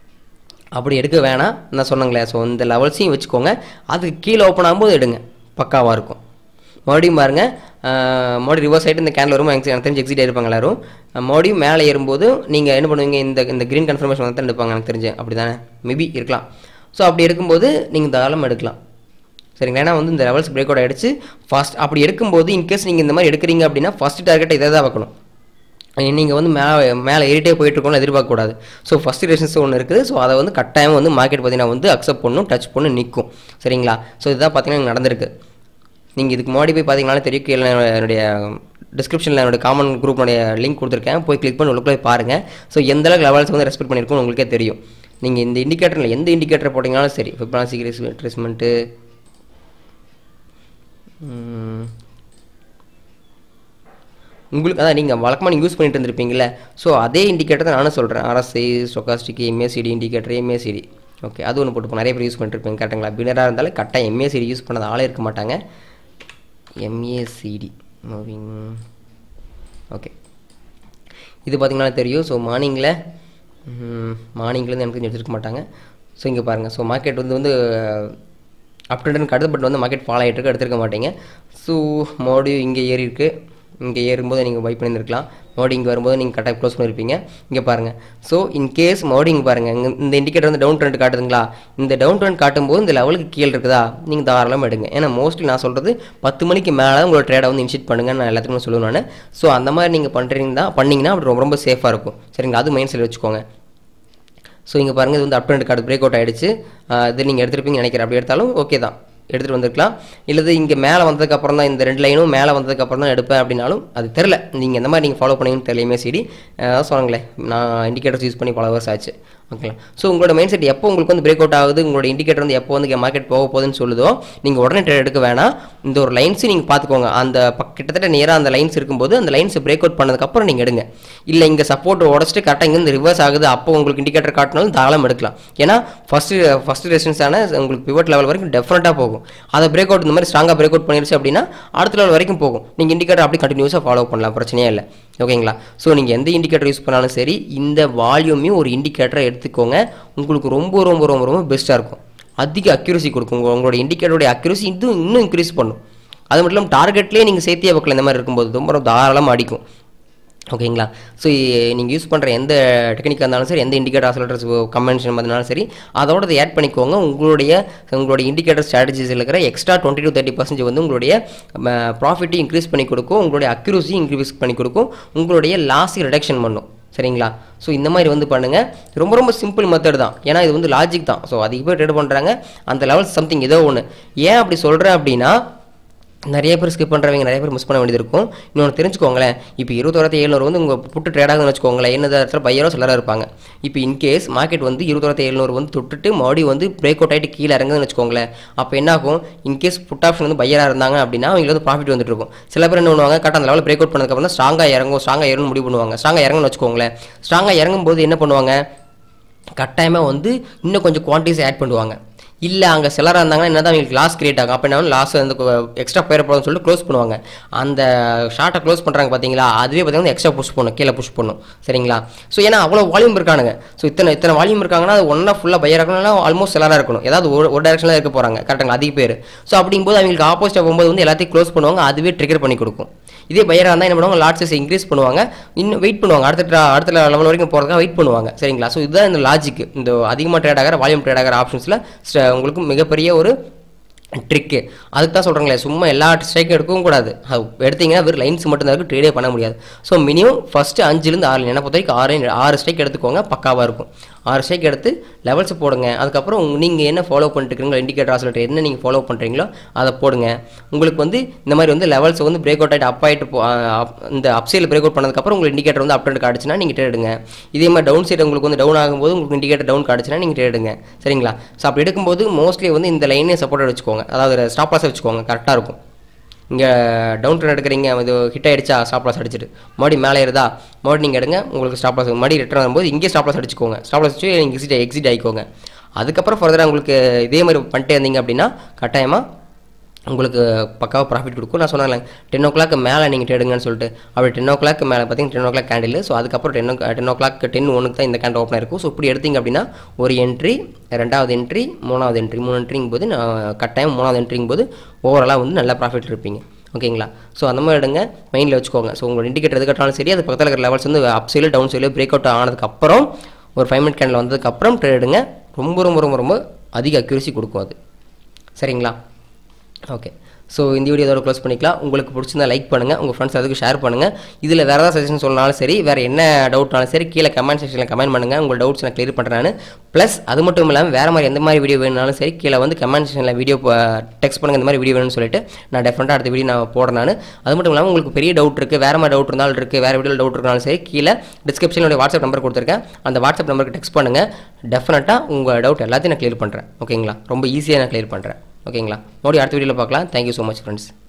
அப்படி எடுக்க வேணாம் நான் சொன்னங்களே ஸோ இந்த லெவல்ஸையும் வச்சுக்கோங்க அதுக்கு கீழே ஓப்பன் ஆகும்போது எடுங்க பக்காவாக இருக்கும் மறுபடியும் பாருங்க அஹ், மறுபடியும் ரிவர்ஸ் ஆகிட்டு இந்த கேனில் வரும் எனக்கு எனக்கு தெரிஞ்சு எக்ஸிட் ஆயிருப்பாங்க எல்லாரும் அஹ், மறுபடியும் மேலே ஏறும்போது நீங்கள் என்ன பண்ணுவீங்க இந்த இந்த க்ரீன் கன்ஃபர்மேஷன் வந்து தான் எடுப்பாங்க எனக்கு தெரிஞ்சு அப்படி தானே மேபி இருக்கலாம் ஸோ அப்படி எடுக்கும்போது நீங்கள் தாராளமாக எடுக்கலாம் சரிங்களா ஏன்னா வந்து இந்த லெவல்ஸ் பிரேக் அவுட் ஆகிடுச்சு ஃபர்ஸ்ட் அப்படி எடுக்கும்போது இன்கேஸ் நீங்கள் இந்த மாதிரி எடுக்கிறீங்க அப்படின்னா ஃபஸ்ட் டார்கெட் இதை தான் வைக்கணும் நீங்கள் வந்து மேலே மேலே ஏறிட்டே போயிட்டு இருக்கோம்னு எதிர்பார்க்கக்கூடாது ஸோ ஃபஸ்ட் ரெஷன்ஸ் ஒன்று இருக்குது ஸோ அதை வந்து கட்டாயம் வந்து மார்க்கெட் பார்த்தீங்கன்னா வந்து அக்செப்ட் பண்ணும் டச் பண்ணும் நிற்கும் சரிங்களா ஸோ இதுதான் பார்த்தீங்கன்னா இங்க நடந்திருக்கு நீங்கள் இதுக்கு முன்னாடி போய் பார்த்தீங்கனாலே தெரியும் கீழே என்னுடைய டிஸ்கிரிப்ஷனில் என்னோட காமன் குரூப்னுடைய லிங்க் கொடுத்துருக்கேன் போய் கிளிக் பண்ணி உள்ளுக்குள்ளே போய் பாருங்கள் ஸோ எந்த அளவுக்கு லெவல்ஸ் வந்து ரெஸ்பெக்ட் பண்ணியிருக்கோம் உங்களுக்கே தெரியும் நீங்கள் இந்த இண்டிகேட்டரில் எந்த இண்டிகேட்டர் போட்டிங்கனாலும் சரி ஃபிப்னாசி ட்ரீட்மெண்ட்டு உங்களுக்கு அதான் நீங்கள் வழக்கமாக நீங்கள் யூஸ் பண்ணிட்டு இருந்திருப்பீங்கல்ல ஸோ அதே இண்டிகேட்டர் தான் நானும் சொல்கிறேன் RSI stochastic MACD indicator MACD okay அது ஒன்று போட்டு நிறைய பேர் யூஸ் பண்ணிட்டுருப்பீங்க கரெக்டுங்களா பின்னராக இருந்தாலும் கரெக்டாக எம்ஏசிடி யூஸ் பண்ணாத ஆளே இருக்க மாட்டாங்க எம்ஏசிடி மூவிங் ஓகே இது பார்த்தீங்கன்னா தெரியும் ஸோ மார்னிங்கில் மார்னிங்லேருந்து எனக்கு தெரிஞ்சு எடுத்துருக்க மாட்டாங்க ஸோ இங்கே பாருங்கள் ஸோ மார்க்கெட் வந்து வந்து அப் ட்ரெண்ட் கடுத்து பட் வந்து மார்க்கெட் ஃபாலோ ஆகிட்டு இருக்கு எடுத்துருக்க மாட்டீங்க ஸோ மறுபடியும் இங்கே ஏறி இருக்கு இங்கே ஏறும்போது நீங்கள் பை பண்ணியிருக்கலாம் மறுபடியும் இங்கே வரும்போது நீங்கள் கரெக்டாக க்ளோஸ் பண்ணியிருப்பீங்க இங்கே பாருங்கள் ஸோ இன் கேஸ் மறுபடியும் இங்கே பாருங்கள் இங்க இந்த இண்டிகேட்டர் வந்து டவுன் ட்ரெண்ட் காட்டுதுங்களா இந்த டவுன் ட்ரெண்ட் காட்டும்போது இந்த லெவலுக்கு கீழே இருக்குதா நீங்கள் தாராளமாக எடுங்க ஏன்னா மோஸ்ட்லி நான் சொல்கிறது பத்து மணிக்கு மேலே உங்களோட ட்ரேடை வந்து இன்ஷிட் பண்ணுங்க நான் எல்லாத்துக்குமே சொல்லுவேன் நான் ஸோ அந்த மாதிரி நீங்கள் பண்ணுறீங்கன்னா பண்ணிங்கன்னா அப்படி ரொம்ப ரொம்ப சேஃபாக இருக்கும் சரிங்களா அது மைண்ட் செட் வச்சுக்கோங்க ஸோ இங்கே பாருங்கள் இது வந்து up trend card break out ஆகிடுச்சு இது நீங்கள் எடுத்துருப்பீங்கன்னு நினைக்கிறேன் அப்படி எடுத்தாலும் ஓகே தான் எடுத்துகிட்டு வந்திருக்கலாம் இல்லது இங்கே மேலே வந்ததுக்கப்புறம் தான் இந்த ரெண்டு லைனும் மேலே வந்ததுக்கப்புறம் தான் எடுப்பேன் அப்படின்னாலும் அது தெரில நீங்கள் எந்த மாதிரி நீங்கள் ஃபாலோ பண்ணீங்கன்னு தெரியலையுமே சரி அதான் சொன்னாங்களே நான் இண்டிகேட்டர்ஸ் யூஸ் பண்ணி பல வருஷம் ஆச்சு ஓகேங்களா ஸோ உங்களோட மைண்ட் செட் எப்போ உங்களுக்கு வந்து பிரேக் அவுட் ஆகுது உங்களோட இண்டிகேட்டர் வந்து எப்போ வந்து மார்க்கெட் போக போகுதுன்னு சொல்லுதோ நீங்கள் உடனே ட்ரேட் எடுக்க வேணாம் இந்த ஒரு லைன்ஸு நீங்கள் பார்த்துக்கோங்க அந்த பக் கிட்டத்தட்ட நேராக அந்த லைன்ஸ் இருக்கும்போது அந்த லைன்ஸ் பிரேக் அவுட் பண்ணதுக்கப்புறம் நீங்கள் எடுங்க இல்லை இங்கே சப்போர்ட் உடச்சிட்டு கரெக்டாக இங்கேருந்து ரிவர்ஸ் ஆகுது அப்போ உங்களுக்கு இண்டிகேட்டர் காட்டினாலும் தாராளம் எடுக்கலாம் ஏன்னா ஃபஸ்ட்டு ஃபஸ்ட்டு ரெசிஸ்டன்ஸான உங்களுக்கு பிவட் லெவல் வரைக்கும் டெஃபரெண்ட்டாக போகும் அதை பிரேக் அவுட் இந்த மாதிரி ஸ்ட்ராங்காக பிரேக் அவுட் பண்ணிருச்சு அப்படின்னா அடுத்த லெவல் வரைக்கும் போகும் நீங்கள் இண்டிகேட்டர் அப்படி கண்டினியூஸாக ஃபாலோ பண்ணலாம் பிரச்சனையே இல்லை ஓகேங்களா ஸோ நீங்கள் எந்த இண்டிகேட்டர் யூஸ் பண்ணாலும் சரி இந்த வால்யூமையும் ஒரு இண்டிகேட்டரை எடுத்துக்கோங்க உங்களுக்கு ரொம்ப ரொம்ப ரொம்ப ரொம்ப பெஸ்ட்டாக இருக்கும் அதிக அக்யூரசி கொடுக்கும் உங்க- உங்களோட இண்டிகேட்டருடைய அக்யூரசி இன்னும் இன்னும் இன்க்ரீஸ் பண்ணும் அது மட்டும் இல்லாமல் டார்கெட்லேயே நீங்கள் சேர்த்தியே வைக்கல இந்த மாதிரி இருக்கும்போது ரொம்ப ரொம்ப தாராளமாக அடிக்கும் ஓகேங்களா ஸோ நீங்கள் யூஸ் பண்ணுற எந்த டெக்னிக்காக இருந்தாலும் சரி எந்த இண்டிகேட்டர் ஆசோலேட்டர்ஸ் கன்வென்ஷன் இருந்தாலும் சரி அதோட அதை ஆட் பண்ணிக்கோங்க உங்களுடைய உங்களுடைய இண்டிகேட்டர் ஸ்ட்ராட்டஜிஸில் இருக்கிற extra twenty to thirty percentage வந்து உங்களுடைய ப்ராஃபிட்டையும் இன்க்ரீஸ் பண்ணி கொடுக்கும் உங்களுடைய அக்யூரஸியும் இன்க்ரீஸ் பண்ணி கொடுக்கும் உங்களுடைய லாஸையும் ரிடக்ஷன் பண்ணும் சரிங்களா ஸோ இந்த மாதிரி வந்து பண்ணுங்கள் ரொம்ப ரொம்ப சிம்பிள் மெத்தட் தான் ஏன்னா இது வந்து லாஜிக் தான் ஸோ அதிக பேர் ட்ரேட் பண்ணுறாங்க அந்த லெவல் சம்திங் ஏதோ ஒன்று ஏன் அப்படி சொல்கிறேன் அப்படின்னா நிறைய பேர் ஸ்கிப் பண்ணுறவங்க நிறைய பேர் மிஸ் பண்ண வேண்டியது இருக்கும் இன்னொன்று தெரிஞ்சுக்கோங்களேன் இப்போ இருபத்தோராயிரத்தி எழுநூறு வந்து உங்கள் புட்டு ட்ரேட் ஆகுதுன்னு வச்சுக்கோங்களேன் என்ன இடத்துல பையரோ சிலராக இருப்பாங்க இப்போ இன்கேஸ் மார்க்கெட் வந்து இருபத்தோராயிரத்தி எழுநூறு வந்து தொட்டுட்டு மறுபடியும் வந்து பிரேக் அவுட் ஆகிட்டு கீழே இறங்குதுன்னு வச்சுக்கோங்களேன் அப்போ என்ன ஆகும் இன்கேஸ் புட் ஆப்ஷன் வந்து பையராக இருந்தாங்க அப்படின்னா அவங்களுக்கு வந்து ப்ராஃபிட் வந்துட்டு இருக்கும் சில பேர் என்ன பண்ணுவாங்க கரெக்டாக அந்த லெவலில் பிரேக் அவுட் பண்ணதுக்கப்புறம் தான் ஸ்ட்ராங்காக இறங்கும் ஸ்ட்ராங்காக இறங்கும் முடிவு பண்ணுவாங்க ஸ்ட்ராங்காக இறங்குன்னு வச்சுக்கோங்களேன் ஸ்ட்ராங்காக இறங்கும்போது என்ன பண்ணுவாங்க கட்டாயமாக வந்து இன்னும் கொஞ்சம் குவான்டிட்டிஸ் ஆட் பண்ணுவாங்க இல்லை அங்கே செல்லராக இருந்தாங்கன்னா என்ன தான் அவங்களுக்கு லாஸ் கிரியேட் ஆகும் அப்போ என்ன லாஸ் வந்து எக்ஸ்ட்ரா பேர் போடும்னு சொல்லிட்டு க்ளோஸ் பண்ணுவாங்க அந்த ஷார்ட்டை க்ளோஸ் பண்ணுறாங்க பார்த்தீங்களா அதுவே பார்த்தீங்கன்னா எக்ஸ்ட்ரா புஷ் பண்ணும் கீழே புஷ் பண்ணும் சரிங்களா ஸோ ஏன்னா அவ்வளோ வால்யூம் இருக்கானுங்க ஸோ இத்தனை இத்தனை வால்யூம் இருக்காங்கன்னா அது ஒன்றா ஃபுல்லாக பையர் இருக்கணும்னா ஆல்மோஸ்ட் செல்லராக இருக்கணும் ஏதாவது ஒரு ஒரு டேரக்ஷனில் இருக்க போகிறாங்க கரெக்டாங்க அதிக பேர் ஸோ அப்படிங்கும்போது அவங்களுக்கு ஆப்போசிட்டாக போகும்போது வந்து எல்லாத்தையும் க்ளோஸ் பண்ணுவாங்க அதுவே ட்ரிகர் பண்ணி கொடுக்கும் இதே பையராக இருந்தால் என்ன பண்ணுவாங்க லாட் சைஸ் இன்க்ரீஸ் பண்ணுவாங்க இன்னும் வெயிட் பண்ணுவாங்க அடுத்த tra- அடுத்த லெவல் வரைக்கும் போகிறதுக்காக வெயிட் பண்ணுவாங்க சரிங்களா ஸோ இதுதான் இந்த லாஜிக் இந்த அதிகமாக ட்ரேட் ஆகிற வால்யூம் ட்ரேட் ஆகிற ஆப்ஷன்ஸில் உங்களுக்கு மிகப்பெரிய ஒரு ட்ரிக்கு அதுக்கு தான் சொல்கிறேங்களே சும்மா எல்லா ஸ்ட்ரைக்கும் எடுக்கவும் கூடாது அது எடுத்தீங்கன்னா வெறும் லைன்ஸ் மட்டும் தான் ட்ரேடே பண்ண முடியாது ஸோ மினிமம் ஃபஸ்ட்டு அஞ்சுலேருந்து ஆறு என்ன பொறுத்த வரைக்கும் ஆறு ஆறு ஸ்ட்ரைக் எடுத்துக்கோங்க பக்காவாக இருக்கும் ஆறு ஸ்ட்ரைக் எடுத்து லெவல்ஸ் போடுங்க அதுக்கப்புறம் நீங்கள் என்ன ஃபாலோ பண்ணிட்டு இருக்கீங்களோ இண்டிகேட்டர் ஆசிலேட்டர் என்ன நீங்கள் ஃபாலோ பண்ணுறீங்களோ அதை போடுங்க உங்களுக்கு வந்து இந்த மாதிரி வந்து லெவல்ஸ் வந்து பிரேக் அவுட் ஆகிட்டு அப் ஆகிட்டு போ ஆ, up- இந்த அப் சைடில் பிரேக் அவுட் பண்ணதுக்கப்புறம் உங்களுக்கு இண்டிகேட்டர் வந்து அப் ட்ரெண்ட் காட்டுச்சுன்னா நீங்கள் ட்ரேடுங்க இதே மாதிரி டவுன் சைடு உங்களுக்கு வந்து டவுன் ஆகும்போது உங்களுக்கு இண்டிகேட்டர் டவுன் காட்டுச்சுன்னா நீங்கள் ட்ரேடுங்க சரிங்களா ஸோ அப்படி எடுக்கும்போது மோஸ்ட்லி வந்து இந்த லைனே சப்போர்ட் வச்சுக்கோங்க அதாவது ஸ்டாப் லாஸ் வச்சுக்கோங்க கரெக்டாக இருக்கும் இங்கே டவுன் ட்ரெண்ட் எடுக்கிறீங்க இது ஹிட் ஆயிடுச்சா ஸ்டாப் லாஸ் அடிச்சிட்டு மறுபடியும் மேலே ஏறுதா மறுபடியும் நீங்கள் எடுங்க உங்களுக்கு ஸ்டாப் லாஸ் மறுபடியும் ரிட்டர்ன் வரும்போது இங்கே ஸ்டாப் லாஸ் அடிச்சுக்கோங்க ஸ்டாப் லாஸ் வச்சு நீங்கள் எக்ஸிட் எக்ஸிட் ஆகிக்கோங்க அதுக்கப்புறம் ஃபர்தராக உங்களுக்கு இதே மாதிரி பண்ணிட்டே இருந்தீங்க அப்படின்னா கட்டாயமாக உங்களுக்கு பக்காவாக ப்ராஃபிட் கொடுக்கும் நான் சொன்னேன் டென் ஓ கிளாக் மேலே நீங்கள் ட்ரேடுங்கன்னு சொல்லிட்டு அப்படி டென் ஓ கிளாக் மேலே பார்த்தீங்கன்னா ten o'clock candle so அதுக்கப்புறம் ten o ten o'clock ten ஒனுக்கு தான் இந்த கேண்டில் ஓப்பன் இருக்கும் ஸோ இப்படி எடுத்தீங்க அப்படின்னா ஒரு என்ட்ரி ரெண்டாவது என்ட்ரி மூணாவது என்ட்ரி மூணு என்ட்ரிங்கும் போது நான் கட்டாயம் மூணாவது என்ட்ரிங்கும் போது ஓவராலாக வந்து நல்லா ப்ராஃபிட் இருப்பீங்க ஓகேங்களா ஸோ அந்த மாதிரி எடுங்க மைண்டில் வச்சுக்கோங்க ஸோ உங்களோட இண்டிகேட்டர் எது கட்டாலும் சரி அது பக்கத்தில் இருக்கிற லெவல்ஸ் வந்து அப் சைடில் டவுன் சைடில் பிரேக் அவுட் ஆனதுக்கப்புறம் ஒரு ஃபைவ் மினிட் கேண்டில் வந்ததுக்கப்புறம் ட்ரேடுங்க ரொம்ப ரொம்ப ரொம்ப ரொம்ப அதிக அக்யூரசி கொடுக்கும் அது சரிங்களா ஓகே ஸோ இந்த வீடியோ இதோட க்ளோஸ் பண்ணிக்கலாம் உங்களுக்கு பிடிச்சிருந்தா லைக் பண்ணுங்கள் உங்கள் ஃப்ரெண்ட்ஸ் அதுக்கு ஷேர் பண்ணுங்கள் இதில் வேறு ஏதாவது சஜஷன் சொன்னாலும் சரி வேறு என்ன டவுட்னாலும் சரி கீழே கமெண்ட் செக்ஷனில் கமெண்ட் பண்ணுங்கள் உங்கள் டவுட்ஸ் நான் கிளியர் பண்ணுறேன் நான் ப்ளஸ் அது மட்டும் இல்லாமல் வேறு மாதிரி எந்த மாதிரி வீடியோ வேணுனாலும் சரி கீழே வந்து கமெண்ட் செக்ஷனில் வீடியோ டெக்ஸ்ட் பண்ணுங்கள் இந்த மாதிரி வீடியோ வேணும்னு சொல்லிட்டு நான் டெஃபினட்டாக அடுத்த வீடியோ நான் போடுறேன் நான் அது மட்டும் இல்லாமல் உங்களுக்கு பெரிய டவுட் இருக்குது வேறு மாதிரி டவுட் இருந்தாலும் இருக்குது வேறு வீடியோ டவுட் இருந்தாலும் சரி கீழே டிஸ்கிரிப்ஷனில் வாட்ஸ்அப் நம்பர் கொடுத்துருக்கேன் அந்த வாட்ஸ்அப் நம்பருக்கு டெக்ஸ்ட் பண்ணுங்கள் டெஃபினட்டாக உங்கள் டவுட் எல்லாத்தையும் நான் கிளியர் பண்ணுறேன் ஓகேங்களா ரொம்ப ஈஸியாக நான் கிளியர் பண்ணுறேன் ஓகேங்களா மறுபடியும் அடுத்த வீடியோவில் பார்க்கலாம் தேங்க்யூ ஸோ மச் ஃப்ரெண்ட்ஸ்